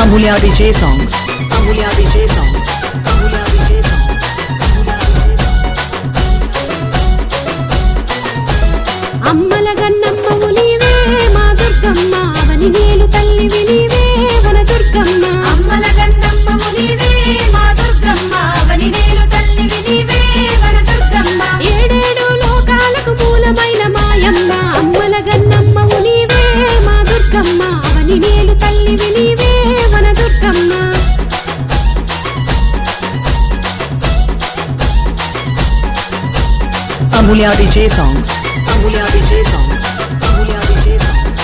Amulya DJ songs. Amulya DJ songs. Amulya DJ songs. అమ్మల గన్నమ్మవు నీవే మా దుర్గమ్మ అవని నీలు తల్లివి నీవే వన దుర్గమ్మ అమ్మల గన్నమ్మవు నీవే మా దుర్గమ్మ అవని నేలు తల్లివి నీవే వన దుర్గమ్మ ఏడేడు లోకాలకు మూలమైన మాయమ్మ అమ్మల గన్నమ్మవు నీవే మా దుర్గమ్మ అవని నీలు తల్లివి నీవే వన Durgamma Amulya DJ songs. Amulya DJ songs. Amulya DJ songs.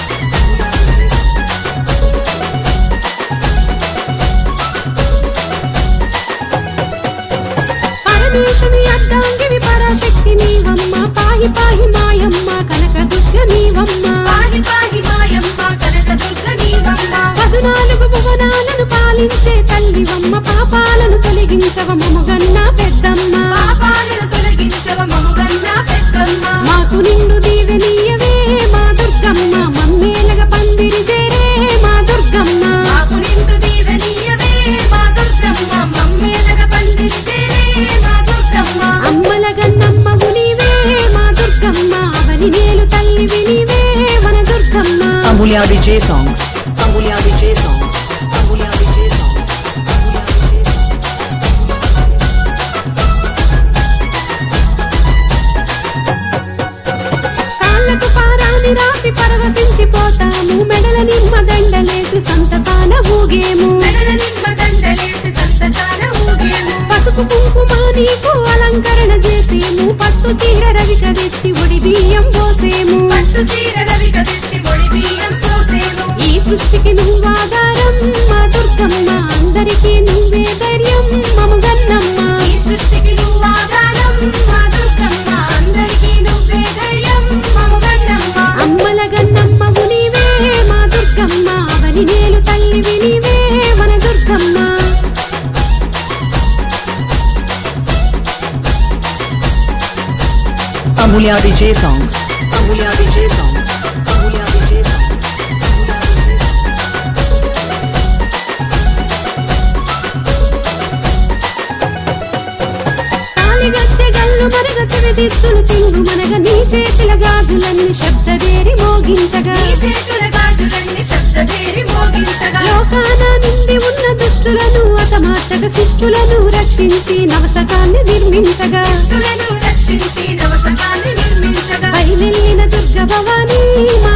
పరమేశుని అడ్డాంగివి Parashakti నీవమ్మ పాహి పాహి మాయమ్మ కనక దుర్గ నీవమ్మ పాహి పాహి మాయమ్మ కనక దుర్గ నీవమ్మ పదునాలుగు భువనాలను పాలించే తల్లివమ్మ పాపాలను తొలగించవ మముగన్న పెద్దమ్మ పాపాలను తొలగించవ మముగన్న పెద్దమ్మ మాకు నిండు దీవెనీయవే మా దుర్గమ్మ మమ్మేలగ పందిరి చేరే మా దుర్గమ్మ మాకు నిండు దీవెనీయవే మా దుర్గమ్మ మమ్మేలగ పందిరి చేరే మా దుర్గమ్మ అమ్మల గన్నమ్మవు నీవే మా దుర్గమ్మ అవని నేలు తల్లివి నీవే మన Durgamma Amulya DJ songs. Amulya DJ songs. Amulya DJ songs. Amulya DJ songs. కాళ్ళకు పారాని రాసి పరవశించిపోతాము మెడల నిమ్మ దండలేసి సంతసాన ఊగేము మెడల నిమ్మ దండలేసి సంతసాన ఊగేము పసుపు కుంకుమ నీకు అలంకరణ చేసేము పట్టు చీర రవిక తెచ్చి ఒడి బియ్యం పోసేము పట్టు చీర రవిక తెచ్చి ఒడి బియ్యం పోసేము ఈ సృష్టికి నువ్వు ఆధారం మా దుర్గమ్మ అందరికీ నువ్వే ధైర్యం మముగన్నమ్మ ఈ సృష్టికి నువ్వు ఆధారం మా దుర్గమ్మ అందరికీ నువ్వే ధైర్యం మముగన్నమ్మ అమ్మల గన్నమ్మవు నీవే మా దుర్గమ్మ అవని నేలు తల్లివి నీవే మన Durgamma Amulya DJ songs. Amulya DJ songs. Amulya DJ songs. Amulya DJ songs. తాలిగచ్చే గల్లు మనగ చెవిదిత్తులు చింగు మనగ నీ చేతుల గాజులన్నీ శబ్దవేరి మోగించగా ఈ చేతుల గాజులన్నీ శబ్దభేరి మోగించగా లోకాన నిండి ఉన్న దుష్టులను అతమార్చక శిష్టులను రక్షించి నవశకాన్ని నిర్మించగా దుష్టులను రక్షించి నవసకాన్ని నిర్మించగా బయలెల్లిన దుర్గ భవానీ మా